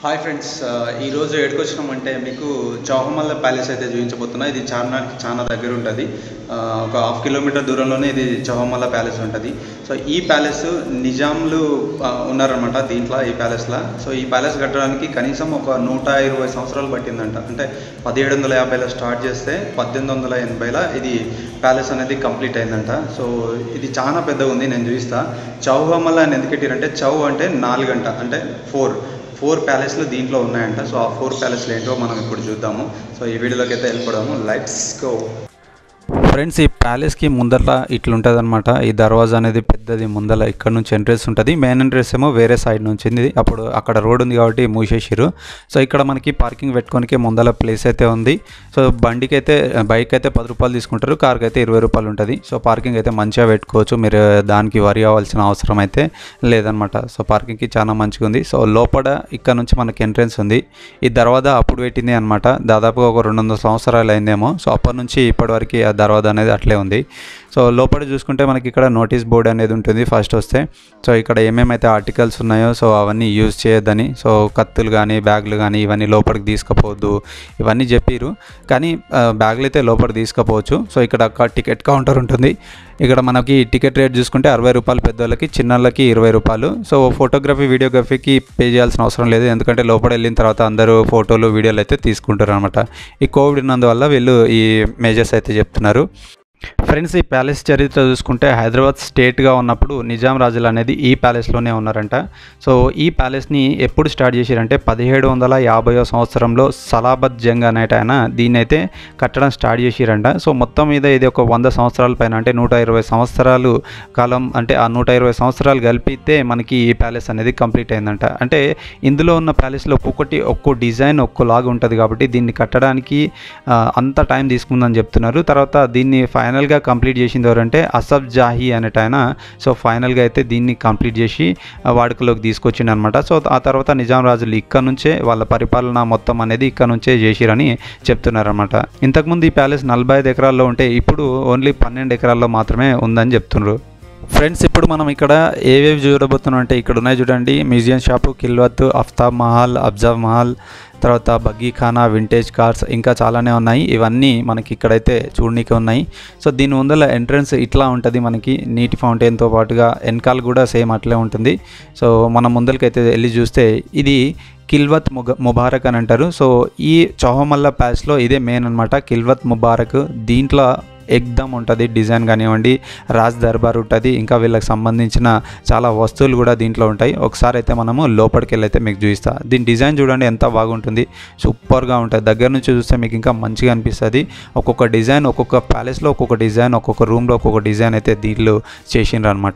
hi friends ఈరోజు ఎక్కడికొచ్చినామంటే మీకు చౌహమల్ల palace అయితే చూపించబోతున్నా ఇది చార్మినార్కి చాలా దగ్గర ఉంటుంది ఆ, ఒక హాఫ్ కిలోమీటర్ దూరంలోనే ఇది చౌహమల్ల ప్యాలెస్ ఉంటుంది సో ఈ ప్యాలెస్ నిజాంలు ఆ, ఉన్నారనమాట దీంట్లో ఈ ప్యాలెస్లో సో ఈ ప్యాలెస్ కట్టడానికి కనీసం ఒక నూట ఇరవై సంవత్సరాలు పట్టిందంట అంటే పదిహేడు వందల యాభైలో స్టార్ట్ చేస్తే పద్దెనిమిది వందల ఎనభైలో ఇది ప్యాలెస్ అనేది కంప్లీట్ అయిందంట సో ఇది చాలా పెద్దగా ఉంది నేను చూపిస్తా చౌహమల్ల అని ఎందుకు పెట్టారంటే చౌ అంటే నాలుగంట అంటే ఫోర్ ఫోర్ ప్యాలెస్లు దీంట్లో ఉన్నాయంట సో ఆ ఫోర్ ప్యాలెస్లు ఏంటో మనం ఇప్పుడు చూద్దాము సో ఈ వీడియోలోకి అయితే వెళ్ళిపోదాము లెట్స్ గో ఫ్రెండ్స్ ఈ ప్యాలెస్కి ముందర ఇట్లుంటుంది అనమాట ఈ దర్వాజా అనేది పెద్దది ముందర ఇక్కడ నుంచి ఎంట్రెన్స్ ఉంటుంది మెయిన్ ఎంట్రెన్స్ ఏమో వేరే సైడ్ నుంచి ఉంది అప్పుడు అక్కడ రోడ్ ఉంది కాబట్టి మూసేసిర్రు సో ఇక్కడ మనకి పార్కింగ్ పెట్టుకోనికి ముందర ప్లేస్ అయితే ఉంది సో బండికి అయితే బైక్ అయితే పది రూపాయలు తీసుకుంటారు కార్కి అయితే ఇరవై రూపాయలు ఉంటుంది సో పార్కింగ్ అయితే మంచిగా పెట్టుకోవచ్చు మీరు దానికి వరి అవ్వాల్సిన అవసరం అయితే లేదనమాట సో పార్కింగ్కి చాలా మంచిగా ఉంది సో లోపల ఇక్కడ నుంచి మనకి ఎంట్రెన్స్ ఉంది ఈ దర్వాజా అప్పుడు పెట్టింది అనమాట దాదాపు ఒక రెండు వందల సంవత్సరాలు అయిందేమో సో అప్పటి నుంచి ఇప్పటివరకు ఆ దర్వాజా అనేది అట్లే ఉంది సో లోపల చూసుకుంటే మనకి ఇక్కడ నోటీస్ బోర్డ్ అనేది ఉంటుంది ఫస్ట్ వస్తే సో ఇక్కడ ఏమేమైతే ఆర్టికల్స్ ఉన్నాయో సో అవన్నీ యూజ్ చేయొద్దని సో కత్తులు కానీ బ్యాగులు కానీ ఇవన్నీ లోపలికి తీసుకుపోవద్దు ఇవన్నీ చెప్పిరు కానీ ఆ, బ్యాగులు అయితే లోపలికి తీసుకుపోవచ్చు సో ఇక్కడ ఒక టికెట్ కౌంటర్ ఉంటుంది ఇక్కడ మనకి టికెట్ రేట్ చూసుకుంటే అరవై రూపాయలు పెద్దవాళ్ళకి చిన్నోళ్ళకి ఇరవై రూపాయలు సో ఫోటోగ్రఫీ వీడియోగ్రఫీకి పే చేయాల్సిన అవసరం లేదు ఎందుకంటే లోపల వెళ్ళిన తర్వాత అందరూ ఫోటోలు వీడియోలు అయితే తీసుకుంటారు అనమాట ఈ కోవిడ్ ఉన్నందువల్ల వీళ్ళు ఈ మేజర్స్ అయితే చెప్తున్నారు ఫ్రెండ్స్ ఈ ప్యాలెస్ చరిత్ర చూసుకుంటే హైదరాబాద్ స్టేట్గా ఉన్నప్పుడు నిజాం రాజులు అనేది ఈ ప్యాలెస్లోనే ఉన్నారంట సో ఈ ప్యాలెస్ని ఎప్పుడు స్టార్ట్ చేశారంటే పదిహేడు వందల యాభైవ సంవత్సరంలో సలాబత్ జంగ్ అనేట ఆయన దీన్ని అయితే కట్టడం స్టార్ట్ చేసిరంట సో మొత్తం మీద ఇది ఒక వంద సంవత్సరాల పైన అంటే నూట ఇరవై సంవత్సరాలు కాలం అంటే ఆ నూట ఇరవై సంవత్సరాలు కలిపితే మనకి ఈ ప్యాలెస్ అనేది కంప్లీట్ అయిందంట అంటే ఇందులో ఉన్న ప్యాలెస్లో ఒక్కొక్కటి ఒక్కో డిజైన్ ఒక్కోలాగా ఉంటుంది కాబట్టి దీన్ని కట్టడానికి ఆ, అంత టైం తీసుకుందని చెప్తున్నారు తర్వాత దీన్ని ఫైనల్గా కంప్లీట్ చేసింది ఎవరంటే అసఫ్ జాహీ అనేట ఆయన సో ఫైనల్గా అయితే దీన్ని కంప్లీట్ చేసి ఆ, వాడుకలోకి తీసుకొచ్చిండు అనమాట సో ఆ తర్వాత నిజాం రాజులు ఇక్కడ నుంచే వాళ్ళ పరిపాలన మొత్తం అనేది ఇక్కడ నుంచే చేసిరని చెప్తున్నారన్నమాట ఇంతకుముందు ఈ ప్యాలెస్ నలభై ఐదు ఎకరాల్లో ఉంటే ఇప్పుడు ఓన్లీ పన్నెండు ఎకరాల్లో మాత్రమే ఉందని చెప్తున్నారు ఫ్రెండ్స్ ఇప్పుడు మనం ఇక్కడ ఏవేవి చూడబోతున్నాం అంటే ఇక్కడ ఉన్నాయి చూడండి మ్యూజియం షాపు కిల్వత్ అఫ్తాబ్ మహల్ అబ్జాబ్ మహల్ తర్వాత బగ్గీఖానా వింటేజ్ కార్స్ ఇంకా చాలానే ఉన్నాయి ఇవన్నీ మనకి ఇక్కడైతే చూడనీకి ఉన్నాయి సో దీని ముందర ఎంట్రన్స్ ఇట్లా ఉంటుంది మనకి నీటి ఫౌంటైన్తో పాటుగా వెనకాల కూడా సేమ్ అట్లే ఉంటుంది సో మనం ముందరికైతే వెళ్ళి చూస్తే ఇది కిల్వత్ ముగ ముబారక్ అని అంటారు సో ఈ చౌహమల్ల ప్యాస్లో ఇదే మెయిన్ అనమాట కిల్వత్ ముబారక్ దీంట్లో ఎగ్దమ్ ఉంటుంది డిజైన్ కానివ్వండి రాజ్ దర్బార్ ఉంటుంది ఇంకా వీళ్ళకి సంబంధించిన చాలా వస్తువులు కూడా దీంట్లో ఉంటాయి ఒకసారి అయితే మనము లోపలికి వెళ్ళి అయితే మీకు చూపిస్తా దీని డిజైన్ చూడండి ఎంత బాగుంటుంది సూపర్గా ఉంటుంది దగ్గర నుంచి చూస్తే మీకు ఇంకా మంచిగా అనిపిస్తుంది ఒక్కొక్క డిజైన్ ఒక్కొక్క ప్యాలెస్లో ఒక్కొక్క డిజైన్ ఒక్కొక్క రూమ్లో ఒక్కొక్క డిజైన్ అయితే దీంట్లో చేసిండ్రు అనమాట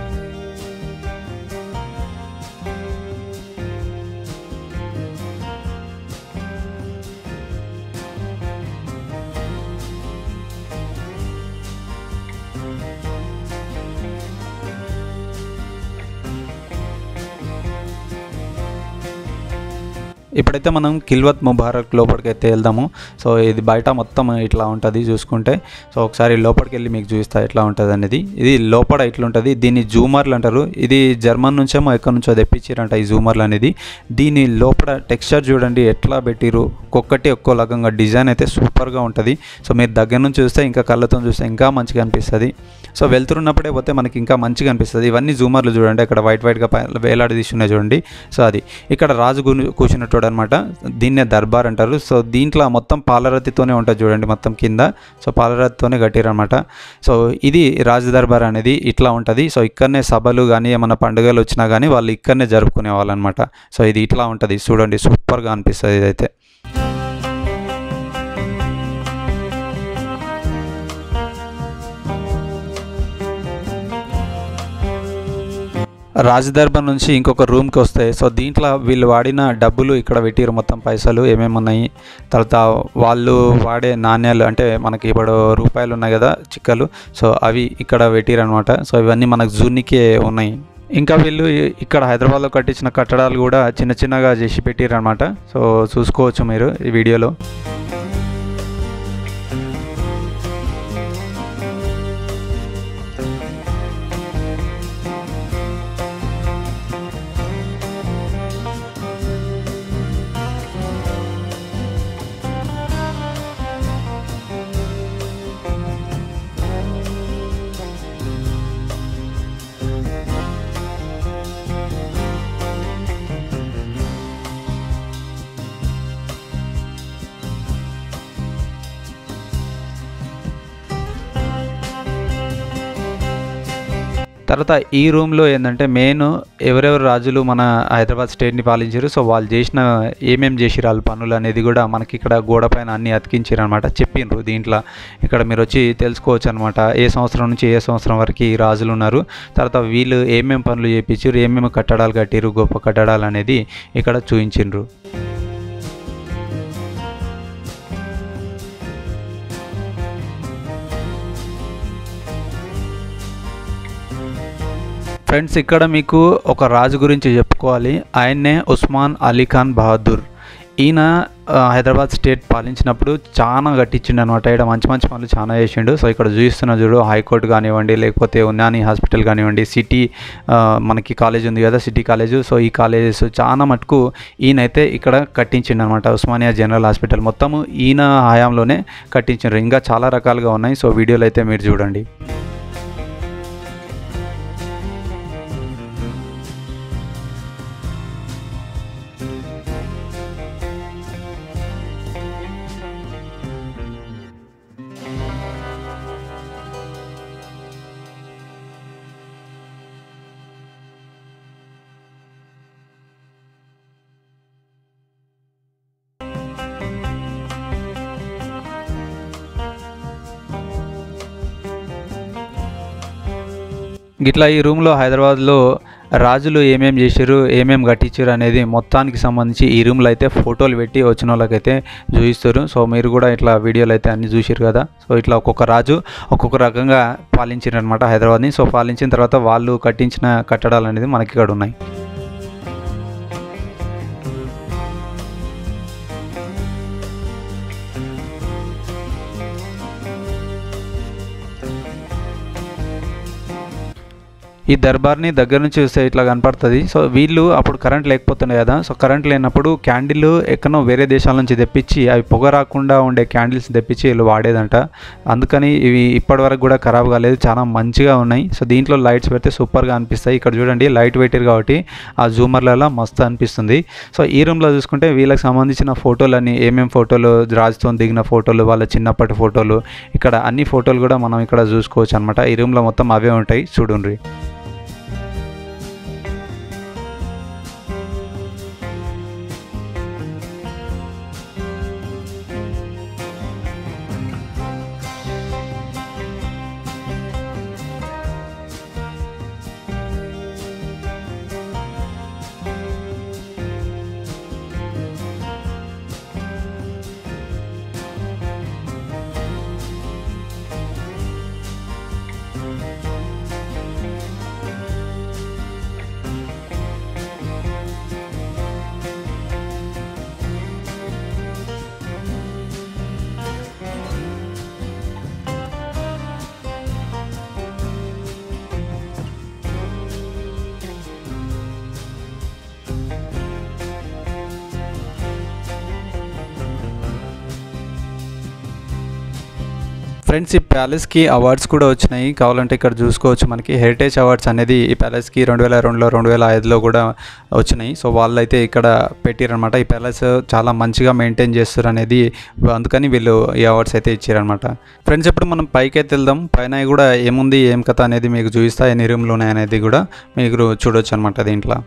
ఇప్పుడైతే మనం కిల్వత్ ముబారక్ లోపలికి అయితే వెళ్దాము సో ఇది బయట మొత్తం ఇట్లా ఉంటుంది చూసుకుంటే సో ఒకసారి లోపలికి వెళ్ళి మీకు చూపిస్తా ఎట్లా ఉంటుంది అనేది ఇది లోపల ఇట్లా ఉంటుంది దీన్ని జూమర్లు అంటారు ఇది జర్మన్ నుంచేమో ఎక్కడి నుంచో తెప్పించారంట ఈ జూమర్లు అనేది దీని లోపల టెక్స్చర్ చూడండి ఎట్లా పెట్టిరు ఒక్కొక్కటి ఒక్కో రకంగా డిజైన్ అయితే సూపర్గా ఉంటుంది సో మీరు దగ్గర నుంచి చూస్తే ఇంకా కళ్ళతో చూస్తే ఇంకా మంచిగా అనిపిస్తుంది సో వెళ్తున్నప్పుడే పోతే మనకి ఇంకా మంచిగా అనిపిస్తుంది ఇవన్నీ జూమర్లు చూడండి అక్కడ వైట్ వైట్గా వేలాడి తీసున్నాయి చూడండి సో అది ఇక్కడ రాజు గు- కూర్చున్నట్టు అనమాట దీన్నే దర్బార్ అంటారు సో దీంట్లో మొత్తం పాలరతితోనే ఉంటుంది చూడండి మొత్తం కింద సో పాలరతితోనే కట్టిరనమాట సో ఇది రాజ దర్బార్ అనేది ఇట్లా ఉంటుంది సో ఇక్కడనే సభలు కానీ ఏమైనా పండుగలు వచ్చినా కానీ వాళ్ళు ఇక్కడనే జరుపుకునే వాళ్ళు అనమాట సో ఇది ఇట్లా ఉంటుంది చూడండి సూపర్గా అనిపిస్తుంది ఇదైతే రాజదర్బార్ నుంచి ఇంకొక రూమ్కి వస్తే సో దీంట్లో వీళ్ళు వాడిన డబ్బులు ఇక్కడ పెట్టిరు మొత్తం పైసలు ఏమేమి ఉన్నాయి తర్వాత వాళ్ళు వాడే నాణ్యాలు అంటే మనకి ఇప్పుడు రూపాయలు ఉన్నాయి కదా చిక్కలు సో అవి ఇక్కడ పెట్టిరు అనమాట సో ఇవన్నీ మనకు జూనికే ఉన్నాయి ఇంకా వీళ్ళు ఇ- ఇక్కడ హైదరాబాద్లో కట్టించిన కట్టడాలు కూడా చిన్న చిన్నగా చేసి పెట్టిరు అనమాట సో చూసుకోవచ్చు మీరు ఈ వీడియోలో తర్వాత ఈ రూమ్లో ఏంటంటే మెయిన్ ఎవరెవరు రాజులు మన హైదరాబాద్ స్టేట్ని పాలించారు సో వాళ్ళు చేసిన ఏమేమి చేసిరు వాళ్ళ పనులు అనేది కూడా మనకి ఇక్కడ గోడ పైన అన్ని అతికించారు అనమాట చెప్పిండ్రు దీంట్లో ఇక్కడ మీరు వచ్చి తెలుసుకోవచ్చు అనమాట ఏ సంవత్సరం నుంచి ఏ సంవత్సరం వరకు ఈ రాజులు ఉన్నారు తర్వాత వీళ్ళు ఏమేమి పనులు చేయించారు ఏమేమి కట్టడాలు కట్టిరు గొప్ప కట్టడాలు అనేది ఇక్కడ చూపించిండ్రు ఫ్రెండ్స్ ఇక్కడ మీకు ఒక రాజు గురించి చెప్పుకోవాలి ఆయన్నే ఉస్మాన్ అలీ ఖాన్ బహదూర్ ఈయన ఆ, హైదరాబాద్ స్టేట్ పాలించినప్పుడు చాలా కట్టించిండు అనమాట ఇక్కడ మంచి మంచి పనులు చాలా చేసిండు సో ఇక్కడ చూపిస్తున్న చూడు హైకోర్టు కానివ్వండి లేకపోతే ఉన్నాని హాస్పిటల్ కానివ్వండి సిటీ ఆ, మనకి కాలేజ్ ఉంది కదా సిటీ కాలేజ్ సో ఈ కాలేజెస్ చాలా మటుకు ఈయనైతే ఇక్కడ కట్టించిండు అనమాట ఉస్మానియా జనరల్ హాస్పిటల్ మొత్తము ఈయన హయాంలోనే కట్టించారు ఇంకా చాలా రకాలుగా ఉన్నాయి సో వీడియోలు అయితే మీరు చూడండి గిట్లా ఈ రూమ్లో హైదరాబాద్లో రాజులు ఏమేం చేశారు ఏమేం కట్టించారు అనేది మొత్తానికి సంబంధించి ఈ రూమ్లో అయితే ఫోటోలు పెట్టి వచ్చిన వాళ్ళకైతే చూపిస్తారు సో మీరు కూడా ఇట్లా వీడియోలు అయితే అన్ని చూసారు కదా సో ఇట్లా ఒక్కొక్క రాజు ఒక్కొక్క రకంగా పాలించారు అనమాట హైదరాబాద్ని సో పాలించిన తర్వాత వాళ్ళు కట్టించిన కట్టడాలు అనేది మనకి ఇక్కడ ఉన్నాయి ఈ దర్బార్ని దగ్గర నుంచి చూస్తే ఇట్లా కనపడుతుంది సో వీళ్ళు అప్పుడు కరెంట్ లేకపోతుండే కదా సో కరెంట్ లేనప్పుడు క్యాండిల్ ఎక్కడో వేరే దేశాల నుంచి తెప్పించి అవి పొగ రాకుండా ఉండే క్యాండిల్స్ తెప్పించి వీళ్ళు వాడేదంట అందుకని ఇవి ఇప్పటి వరకు కూడా ఖరాబ్ కాలేదు చాలా మంచిగా ఉన్నాయి సో దీంట్లో లైట్స్ పెడితే సూపర్గా అనిపిస్తాయి ఇక్కడ చూడండి లైట్ వెయిటర్ కాబట్టి ఆ జూమర్లలో మస్తు అనిపిస్తుంది సో ఈ రూమ్లో చూసుకుంటే వీళ్ళకి సంబంధించిన ఫోటోలన్నీ ఏమేమి ఫోటోలు రాజుతో దిగిన ఫోటోలు వాళ్ళ చిన్నప్పటి ఫోటోలు ఇక్కడ అన్ని ఫోటోలు కూడా మనం ఇక్కడ చూసుకోవచ్చు అనమాట ఈ రూమ్లో మొత్తం అవే ఉంటాయి చూడండి ఫ్రెండ్స్ ఈ ప్యాలెస్కి అవార్డ్స్ కూడా వచ్చినాయి కావాలంటే ఇక్కడ చూసుకోవచ్చు మనకి హెరిటేజ్ అవార్డ్స్ అనేది ఈ ప్యాలెస్కి రెండు వేల రెండులో రెండు వేల ఐదులో కూడా వచ్చినాయి సో వాళ్ళైతే ఇక్కడ పెట్టారనమాట ఈ ప్యాలెస్ చాలా మంచిగా మెయింటైన్ చేస్తారు అనేది అందుకని వీళ్ళు ఈ అవార్డ్స్ అయితే ఇచ్చారనమాట ఫ్రెండ్స్ ఇప్పుడు మనం పైకి అయితే వెళ్దాం పైన కూడా ఏముంది ఏం కథ అనేది మీకు చూపిస్తా ఎన్ని రూమ్లు ఉన్నాయి అనేది కూడా మీరు చూడొచ్చు అనమాట దీంట్లో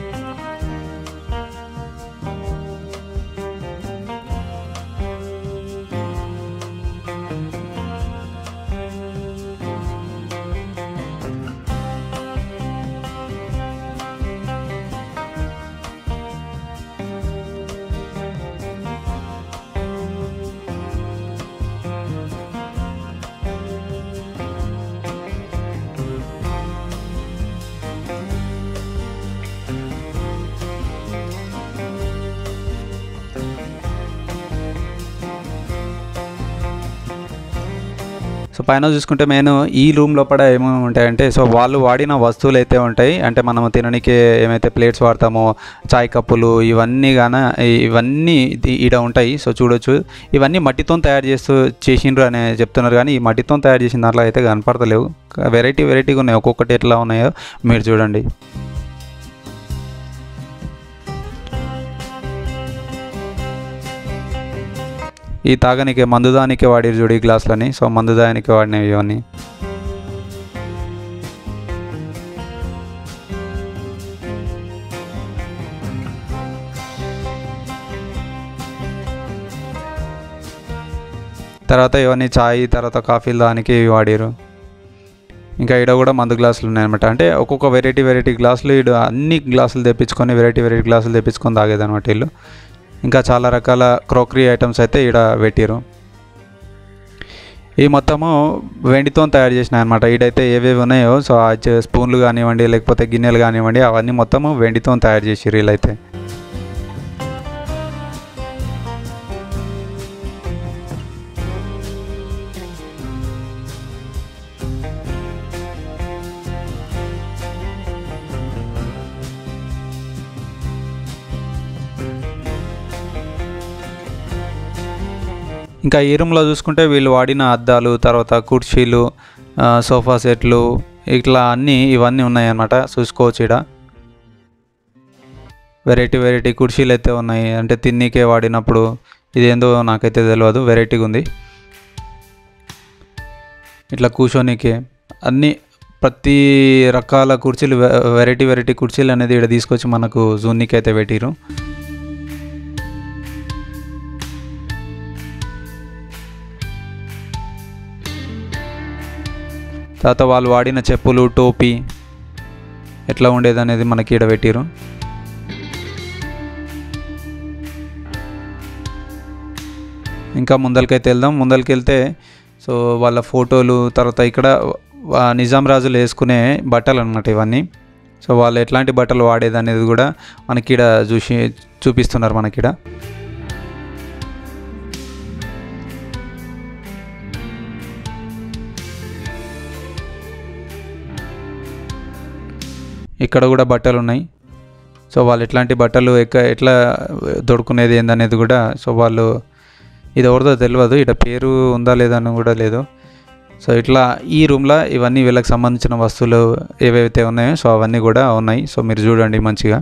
సో పైన చూసుకుంటే నేను ఈ రూమ్ లోపల ఏమేమి ఉంటాయంటే సో వాళ్ళు వాడిన వస్తువులు అయితే ఉంటాయి అంటే మనం తినడానికి ఏమైతే ప్లేట్స్ వాడతామో చాయ్ కప్పులు ఇవన్నీ గాన ఇవన్నీ ఇది- ఈడ ఉంటాయి సో చూడొచ్చు ఇవన్నీ మట్టితో తయారు చేస్తూ చేసిండ్రు అని చెప్తున్నారు కానీ ఈ మట్టితో తయారు చేసిన దాంట్లో అయితే కనపడతలేవు వెరైటీ వెరైటీగా ఉన్నాయి ఒక్కొక్కటి ఎట్లా ఉన్నాయో మీరు చూడండి ఈ తాగనికే మందుదానికే వాడి చూడు ఈ గ్లాసులని సో మందుదానికి వాడినవి ఇవన్నీ తర్వాత ఇవన్నీ చాయ్ తర్వాత కాఫీలు దానికి వాడారు ఇంకా ఈడ కూడా మందు గ్లాసులు ఉన్నాయన్నమాట అంటే ఒక్కొక్క వెరైటీ వెరైటీ గ్లాసులు ఈడ అన్ని గ్లాసులు తెప్పించుకొని వెరైటీ వెరైటీ గ్లాసులు తెప్పించుకొని తాగేదన్నమాట వీళ్ళు ఇంకా చాలా రకాల క్రోకరీ ఐటమ్స్ అయితే ఈడ పెట్టారు ఈ మొత్తము వెండితో తయారు చేసినాయి అనమాట ఈడైతే ఏవేవి ఉన్నాయో సో ఆ చే- స్పూన్లు కానివ్వండి లేకపోతే గిన్నెలు కానివ్వండి అవన్నీ మొత్తము వెండితో తయారు చేసిర్రు వీళ్ళైతే ఇంకా ఈ రూమ్లో చూసుకుంటే వీళ్ళు వాడిన అద్దాలు తర్వాత కుర్చీలు ఆ, సోఫా సెట్లు ఇట్లా అన్నీ ఇవన్నీ ఉన్నాయన్నమాట చూసుకోవచ్చు ఇక్కడ వెరైటీ వెరైటీ కుర్చీలు అయితే ఉన్నాయి అంటే తిన్నీకే వాడినప్పుడు ఇదేందో నాకైతే తెలియదు వెరైటీగా ఉంది ఇట్లా కూర్చోనీకే అన్నీ ప్రతి రకాల కుర్చీలు వె- వెరైటీ వెరైటీ కుర్చీలు అనేది ఇక్కడ తీసుకొచ్చి మనకు జూన్నీకి అయితే పెట్టిరు తర్వాత వాళ్ళు వాడిన చెప్పులు టోపీ ఎట్లా ఉండేది అనేది మనకి ఈడ పెట్టిరు ఇంకా ముందరికైతే వెళ్దాం ముందరికి వెళ్తే సో వాళ్ళ ఫోటోలు తర్వాత ఇక్కడ ఆ నిజాం రాజులు వేసుకునే బట్టలు అనమాట ఇవన్నీ సో వాళ్ళు ఎట్లాంటి బట్టలు వాడేది అనేది కూడా మనకి ఈడ చూసి చూపిస్తున్నారు మనకిడ ఇక్కడ కూడా బట్టలు ఉన్నాయి సో వాళ్ళు ఎట్లాంటి బట్టలు ఎక్క ఎట్లా దొడుకునేది ఏందనేది కూడా సో వాళ్ళు ఇది ఎవరిదో తెలియదు ఇట పేరు ఉందా లేదా అని కూడా లేదు సో ఇట్లా ఈ రూమ్లో ఇవన్నీ వీళ్ళకి సంబంధించిన వస్తువులు ఏవైతే ఉన్నాయో సో అవన్నీ కూడా ఉన్నాయి సో మీరు చూడండి మంచిగా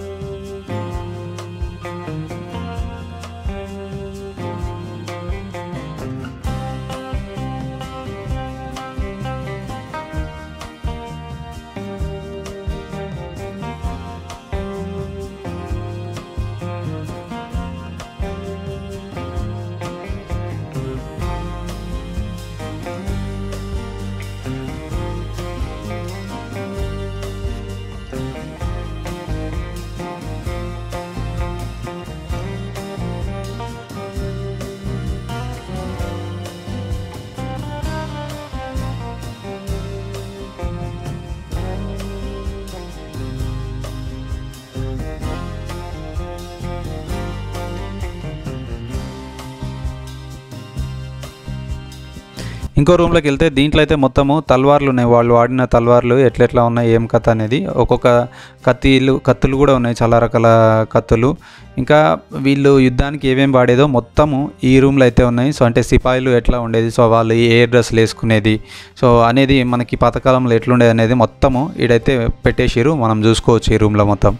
ఇంకో రూమ్లోకి వెళ్తే దీంట్లో అయితే మొత్తము తల్వార్లు ఉన్నాయి వాళ్ళు వాడిన తల్వార్లు ఎట్లెట్లా ఉన్నాయి ఏం కథ అనేది ఒక్కొక్క కత్తిలు కత్తులు కూడా ఉన్నాయి చాలా రకాల కత్తులు ఇంకా వీళ్ళు యుద్ధానికి ఏమేమి వాడేదో మొత్తము ఈ రూమ్లో అయితే ఉన్నాయి సో అంటే సిపాయిలు ఎట్లా ఉండేది సో వాళ్ళు ఏ డ్రెస్సులు వేసుకునేది సో అనేది మనకి పాతకాలంలో ఎట్లుండేది అనేది మొత్తము ఈడైతే పెట్టేసిరు మనం చూసుకోవచ్చు ఈ రూమ్లో మొత్తం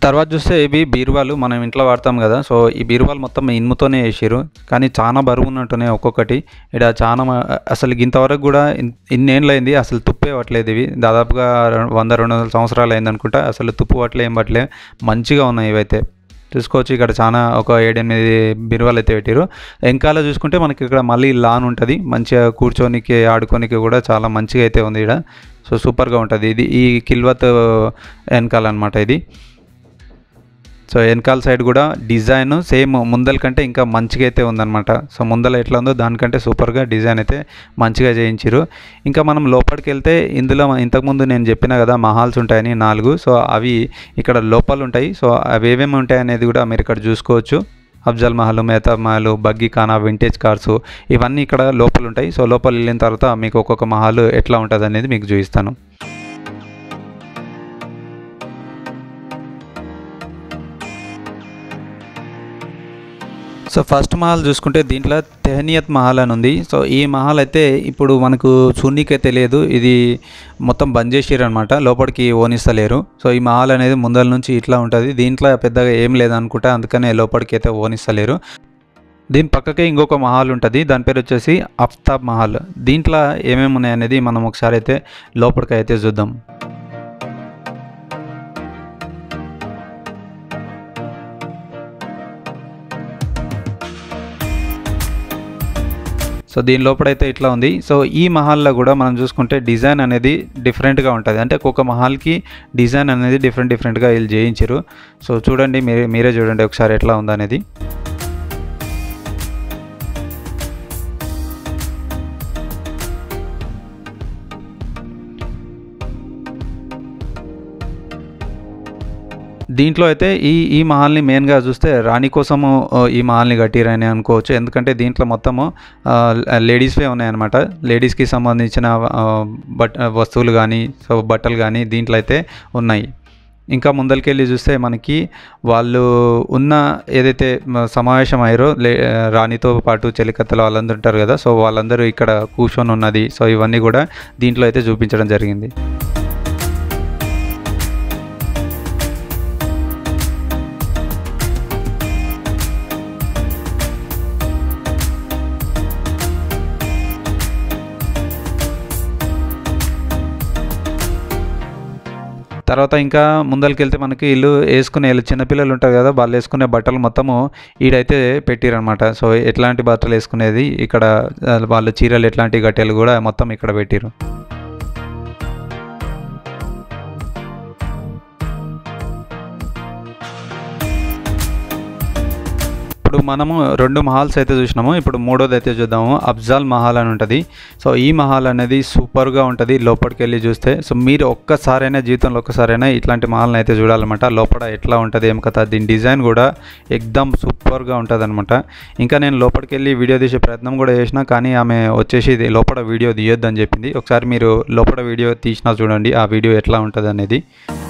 తర్వాత చూస్తే ఇవి బీరువాలు మనం ఇంట్లో వాడతాం కదా సో ఈ బీరువాలు మొత్తం ఇనుముతోనే వేసారు కానీ చాలా బరువు ఉన్నట్టునే ఒక్కొక్కటి ఇక్కడ చాలా మ- అసలు ఇంతవరకు కూడా ఇన్- ఇన్నేళ్ళు అయింది అసలు తుప్పే పట్టలేదు ఇవి దాదాపుగా రెం- వంద రెండు వందల సంవత్సరాలు అయింది అనుకుంటా అసలు తుప్పు పట్టలే ఏం పట్టలే మంచిగా ఉన్నాయి ఇవైతే చూసుకోవచ్చు ఇక్కడ చాలా ఒక ఏడెనిమిది బీరువాలు అయితే పెట్టారు వెనకాల చూసుకుంటే మనకి ఇక్కడ మళ్ళీ లాన్ ఉంటుంది మంచిగా కూర్చోనికి ఆడుకోనికి కూడా చాలా మంచిగా అయితే ఉంది ఇక్కడ సో సూపర్గా ఉంటుంది ఇది ఈ కిల్వత్ వెనకాల అనమాట ఇది సో వెనకాల సైడ్ కూడా డిజైన్ సేమ్ ముందల కంటే ఇంకా మంచిగా అయితే ఉందన్నమాట సో ముందల ఎట్లా ఉందో దానికంటే సూపర్గా డిజైన్ అయితే మంచిగా చేయించారు ఇంకా మనం లోపలికి వెళ్తే ఇందులో ఇంతకుముందు నేను చెప్పిన కదా మహాల్స్ ఉంటాయని నాలుగు సో అవి ఇక్కడ లోపల ఉంటాయి సో అవి ఏమేమి ఉంటాయి అనేది కూడా మీరు ఇక్కడ చూసుకోవచ్చు అఫ్జల్ మహల్ మెహతాబ్ మహల్ బగ్గీ ఖానా వింటేజ్ కార్స్ ఇవన్నీ ఇక్కడ లోపల ఉంటాయి సో లోపల వెళ్ళిన తర్వాత మీకు ఒక్కొక్క మహల్ ఎట్లా ఉంటుంది అనేది మీకు చూపిస్తాను సో ఫస్ట్ మహల్ చూసుకుంటే దీంట్లో తెహనియత్ మహల్ అని ఉంది సో ఈ మహల్ అయితే ఇప్పుడు మనకు చూన్నీకే తెలియదు ఇది మొత్తం బంద్ చేసిర్రు అనమాట లోపలికి ఓనిస్తలేరు సో ఈ మహల్ అనేది ముందల నుంచి ఇట్లా ఉంటుంది దీంట్లో పెద్దగా ఏం లేదనుకుంటా అందుకనే లోపలికి అయితే ఓనిస్తలేరు దీని పక్కకే ఇంకొక మహల్ ఉంటుంది దాని పేరు వచ్చేసి అఫ్తాబ్ మహల్ దీంట్లో ఏమేమి ఉన్నాయనేది మనం ఒకసారి అయితే లోపలికి అయితే చూద్దాం సో దీని లోపలైతే ఇట్లా ఉంది సో ఈ మహల్లో కూడా మనం చూసుకుంటే డిజైన్ అనేది డిఫరెంట్గా ఉంటుంది అంటే ఒక్కొక్క మహల్కి డిజైన్ అనేది డిఫరెంట్ డిఫరెంట్గా వీళ్ళు చేయించారు సో చూడండి మీరే మీరే చూడండి ఒకసారి ఎట్లా ఉందనేది దీంట్లో అయితే ఈ ఈ మహల్ని మెయిన్గా చూస్తే రాణి కోసము ఆ, ఈ మహల్ని కట్టిరని అనుకోవచ్చు ఎందుకంటే దీంట్లో మొత్తము ఆ, లేడీస్వే ఉన్నాయన్నమాట లేడీస్కి సంబంధించిన ఆ, బట్ వస్తువులు కానీ సో బట్టలు కానీ దీంట్లో అయితే ఉన్నాయి ఇంకా ముందరికెళ్ళి చూస్తే మనకి వాళ్ళు ఉన్న ఏదైతే మ- సమావేశం అయ్యారో లే రాణితో పాటు చెలికత్తలు వాళ్ళందరూ ఉంటారు కదా సో వాళ్ళందరూ ఇక్కడ కూర్చొని ఉన్నది సో ఇవన్నీ కూడా దీంట్లో అయితే చూపించడం జరిగింది తర్వాత ఇంకా ముందరికి వెళ్తే మనకి ఇల్లు వేసుకునే వీళ్ళు చిన్నపిల్లలు ఉంటారు కదా వాళ్ళు వేసుకునే బట్టలు మొత్తము ఈడైతే పెట్టిరనమాట సో ఎట్లాంటి బట్టలు వేసుకునేది ఇక్కడ ఆ, వాళ్ళ చీరలు ఎట్లాంటి గట్టెలు కూడా మొత్తం ఇక్కడ పెట్టిరు ఇప్పుడు మనము రెండు మహాల్స్ అయితే చూసినాము ఇప్పుడు మూడోది అయితే చూద్దాము అఫ్జాల్ మహల్ అని ఉంటుంది సో ఈ మహల్ అనేది సూపర్గా ఉంటుంది లోపలికి వెళ్ళి చూస్తే సో మీరు ఒక్కసారైనా జీవితంలో ఒక్కసారైనా ఇట్లాంటి మహల్ని అయితే చూడాలన్నమాట లోపల ఎట్లా ఉంటుంది ఏం కథ దీని డిజైన్ కూడా ఎక్దమ్ సూపర్గా ఉంటుంది అనమాట ఇంకా నేను లోపలికి వెళ్ళి వీడియో తీసే ప్రయత్నం కూడా చేసిన కానీ ఆమె వచ్చేసి ఇది లోపల వీడియో తీయొద్దని చెప్పింది ఒకసారి మీరు లోపల వీడియో తీసినా చూడండి ఆ వీడియో ఎట్లా ఉంటుంది అనేది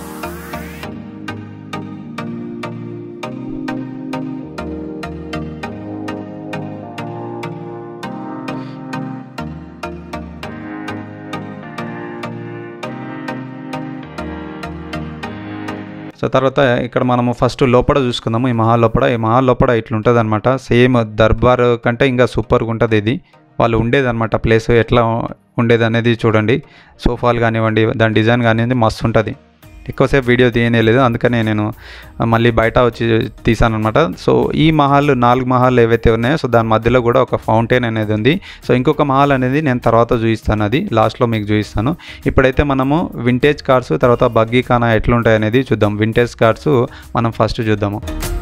సో తర్వాత ఇక్కడ మనము ఫస్ట్ లోపల చూసుకుందాము ఈ మహల్ లోపల ఈ మహల్ లోపల ఇట్లుంటుంది అనమాట సేమ్ దర్బార్ కంటే ఇంకా సూపర్గా ఉంటుంది ఇది వాళ్ళు ఉండేది అనమాట ప్లేస్ ఎట్లా ఉండేది అనేది చూడండి సోఫాలు కానివ్వండి దాని డిజైన్ కానివ్వండి మస్తు ఉంటుంది ఎక్కువసేపు వీడియో తీయలేదు అందుకనే నేను మళ్ళీ బయట వచ్చి తీసాను అనమాట సో ఈ మహల్ నాలుగు మహల్ ఏవైతే ఉన్నాయో సో దాని మధ్యలో కూడా ఒక ఫౌంటైన్ అనేది ఉంది సో ఇంకొక మహల్ అనేది నేను తర్వాత చూపిస్తాను అది లాస్ట్లో మీకు చూపిస్తాను ఇప్పుడైతే మనము వింటేజ్ కార్స్ తర్వాత బగ్గీ ఖానా ఎట్లుంటాయి అనేది చూద్దాం వింటేజ్ కార్స్ మనం ఫస్ట్ చూద్దాము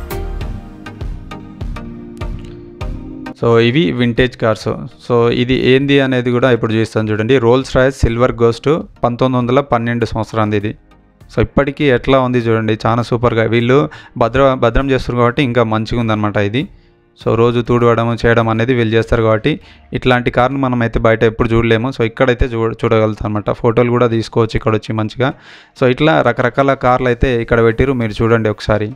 సో ఇవి వింటేజ్ కార్స్ సో ఇది ఏంది అనేది కూడా ఇప్పుడు చూస్తాను చూడండి రోల్స్ రాయస్ సిల్వర్ గోస్ట్ పంతొమ్మిది వందల పన్నెండు సంవత్సరాంది ఇది సో ఇప్పటికీ ఎట్లా ఉంది చూడండి చాలా సూపర్గా వీళ్ళు భద్ర భద్రం చేస్తారు కాబట్టి ఇంకా మంచిగా ఉందన్నమాట ఇది సో రోజు తూడవడం చేయడం అనేది వీళ్ళు చేస్తారు కాబట్టి ఇట్లాంటి కార్ను మనం అయితే బయట ఎప్పుడు చూడలేము సో ఇక్కడైతే చూ చూడగలుగుతాం అనమాట ఫోటోలు కూడా తీసుకోవచ్చు ఇక్కడ వచ్చి మంచిగా సో ఇట్లా రకరకాల కార్లు అయితే ఇక్కడ పెట్టిరు మీరు చూడండి ఒకసారి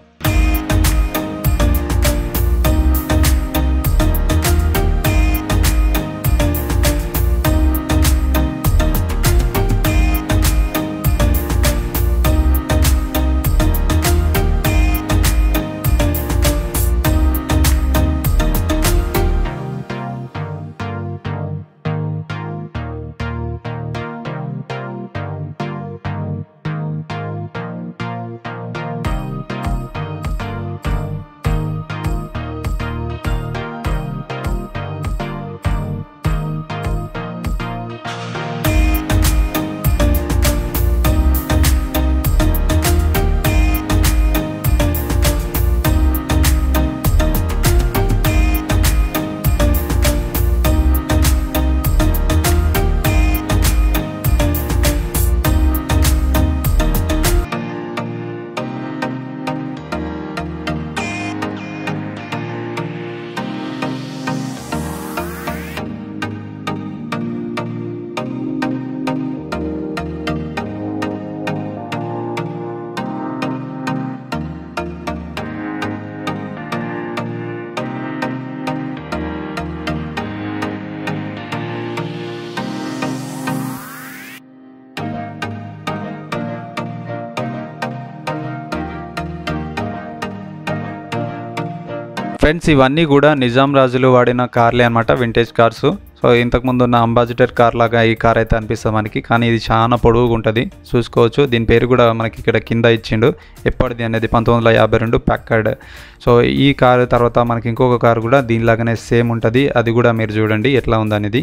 ఫ్రెండ్స్ ఇవన్నీ కూడా నిజాం రాజులు వాడిన కార్లే అనమాట వింటేజ్ కార్స్ సో ఇంతకుముందు ఉన్న అంబాసిడర్ కార్ లాగా ఈ కార్ అయితే అనిపిస్తుంది మనకి కానీ ఇది చాలా పొడవుగా ఉంటుంది చూసుకోవచ్చు దీని పేరు కూడా మనకి ఇక్కడ కింద ఇచ్చిండు ఎప్పటిది అనేది పంతొమ్మిది వందల యాభై రెండు ప్యాక్కర్డ్ సో ఈ కారు తర్వాత మనకి ఇంకొక కారు కూడా దీనిలాగానే సేమ్ ఉంటుంది అది కూడా మీరు చూడండి ఎట్లా ఉందనేది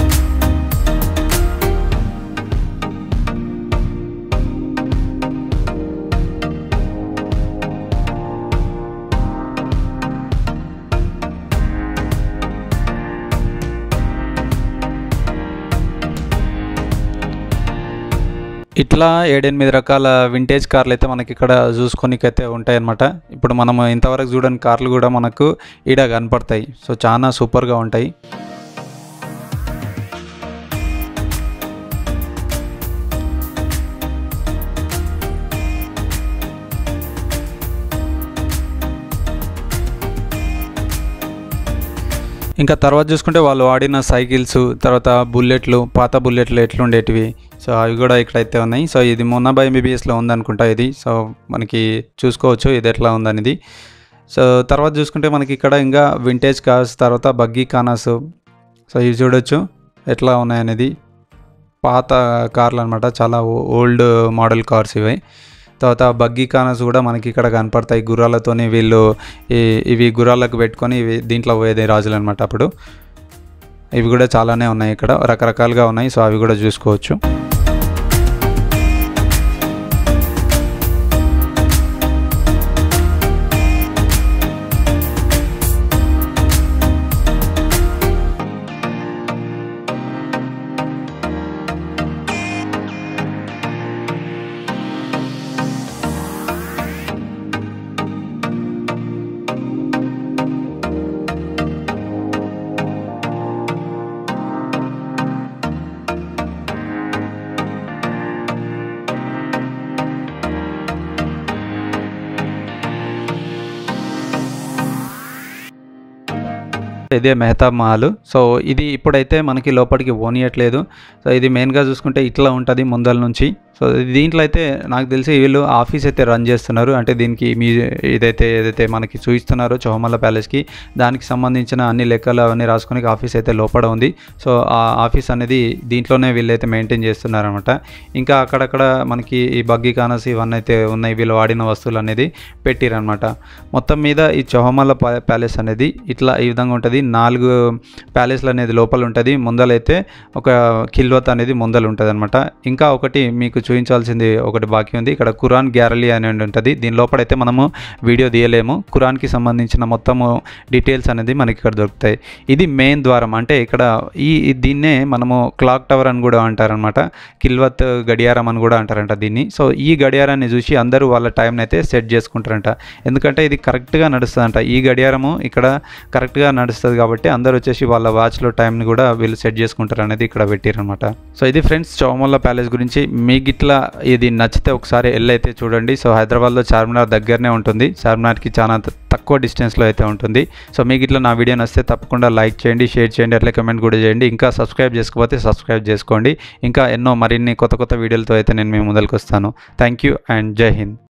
ఇట్లా ఏడెనిమిది రకాల వింటేజ్ కార్లు అయితే మనకి ఇక్కడ చూసుకోనికైతే ఉంటాయన్నమాట ఇప్పుడు మనం ఇంతవరకు చూడని కార్లు కూడా మనకు ఈడ కనపడతాయి సో చాలా సూపర్గా ఉంటాయి ఇంకా తర్వాత చూసుకుంటే వాళ్ళు వాడిన సైకిల్స్ తర్వాత బుల్లెట్లు పాత బుల్లెట్లు ఎట్లుండేటివి సో అవి కూడా ఇక్కడైతే ఉన్నాయి సో ఇది మొన్నబాయ్ ఎంబీబీఎస్లో ఉందనుకుంటా ఇది సో మనకి చూసుకోవచ్చు ఇది ఎట్లా ఉందనేది సో తర్వాత చూసుకుంటే మనకి ఇక్కడ ఇంకా వింటేజ్ కార్స్ తర్వాత బగ్గీ కానాస్ సో ఇవి చూడొచ్చు ఎట్లా ఉన్నాయనేది పాత కార్లు అనమాట చాలా ఓల్డ్ మోడల్ కార్స్ ఇవి తర్వాత బగ్గీ కానర్స్ కూడా మనకి ఇక్కడ కనపడతాయి గుర్రాలతోని వీళ్ళు ఈ ఇవి గుర్రాలకు పెట్టుకొని ఇవి దీంట్లో పోయేది రాజులు అనమాట అప్పుడు ఇవి కూడా చాలానే ఉన్నాయి ఇక్కడ రకరకాలుగా ఉన్నాయి సో అవి కూడా చూసుకోవచ్చు ఇదే మెహతాబ్ మహల్ సో ఇది ఇప్పుడైతే మనకి లోపలికి పోనీయట్లేదు సో ఇది మెయిన్గా చూసుకుంటే ఇట్లా ఉంటుంది ముందల నుంచి సో దీంట్లో అయితే నాకు తెలిసి వీళ్ళు ఆఫీస్ అయితే రన్ చేస్తున్నారు అంటే దీనికి మీ ఇదైతే ఏదైతే మనకి చూపిస్తున్నారో చౌమల్ల ప్యాలెస్కి దానికి సంబంధించిన అన్ని లెక్కలు అవన్నీ రాసుకొని ఆఫీస్ అయితే లోపల ఉంది సో ఆ ఆఫీస్ అనేది దీంట్లోనే వీళ్ళైతే మెయింటైన్ చేస్తున్నారనమాట ఇంకా అక్కడక్కడ మనకి ఈ బగ్గీ కానస్ ఇవన్నీ అయితే ఉన్నాయి వీళ్ళు వాడిన వస్తువులు అనేది పెట్టిరనమాట మొత్తం మీద ఈ చౌహమల్ల ప్యాలెస్ అనేది ఇట్లా ఈ విధంగా ఉంటుంది నాలుగు ప్యాలెస్లు అనేది లోపల ఉంటుంది ముందలైతే ఒక కిల్వత్ అనేది ముందలు ఉంటుంది అనమాట ఇంకా ఒకటి మీకు చూపించాల్సింది ఒకటి బాకీ ఉంది ఇక్కడ కురాన్ గ్యారలీ అని ఉంటుంది దీని లోపలైతే మనము వీడియో తీయలేము కురాన్కి సంబంధించిన మొత్తము డీటెయిల్స్ అనేది మనకి ఇక్కడ దొరుకుతాయి ఇది మెయిన్ ద్వారం అంటే ఇక్కడ ఈ ఈ- దీన్నే మనము క్లాక్ టవర్ అని కూడా అంటారనమాట కిల్వత్ గడియారం అని కూడా అంటారంట దీన్ని సో ఈ గడియారాన్ని చూసి అందరూ వాళ్ళ టైంని అయితే సెట్ చేసుకుంటారంట ఎందుకంటే ఇది కరెక్ట్గా నడుస్తుందంట ఈ గడియారము ఇక్కడ కరెక్ట్గా నడుస్తుంది కాబట్టి అందరూ వచ్చేసి వాళ్ళ వాచ్లో టైంని కూడా వీళ్ళు సెట్ చేసుకుంటారు అనేది ఇక్కడ పెట్టారనమాట సో ఇది ఫ్రెండ్స్ చౌమల్ల ప్యాలెస్ గురించి మీకు ఇట్లా ఇది నచ్చితే ఒకసారి వెళ్ళైతే చూడండి సో హైదరాబాద్లో చార్మినార్ దగ్గరనే ఉంటుంది చార్మినార్కి చాలా త- తక్కువ డిస్టెన్స్లో అయితే ఉంటుంది సో మీకు ఇట్లా నా వీడియో నచ్చితే తప్పకుండా లైక్ చేయండి షేర్ చేయండి అట్లా కమెంట్ కూడా చేయండి ఇంకా సబ్స్క్రైబ్ చేసుకోకపోతే సబ్స్క్రైబ్ చేసుకోండి ఇంకా ఎన్నో మరిన్ని కొత్త కొత్త వీడియోలతో అయితే నేను మీ ముందరికి వస్తాను థ్యాంక్ యూ అండ్ జై హింద్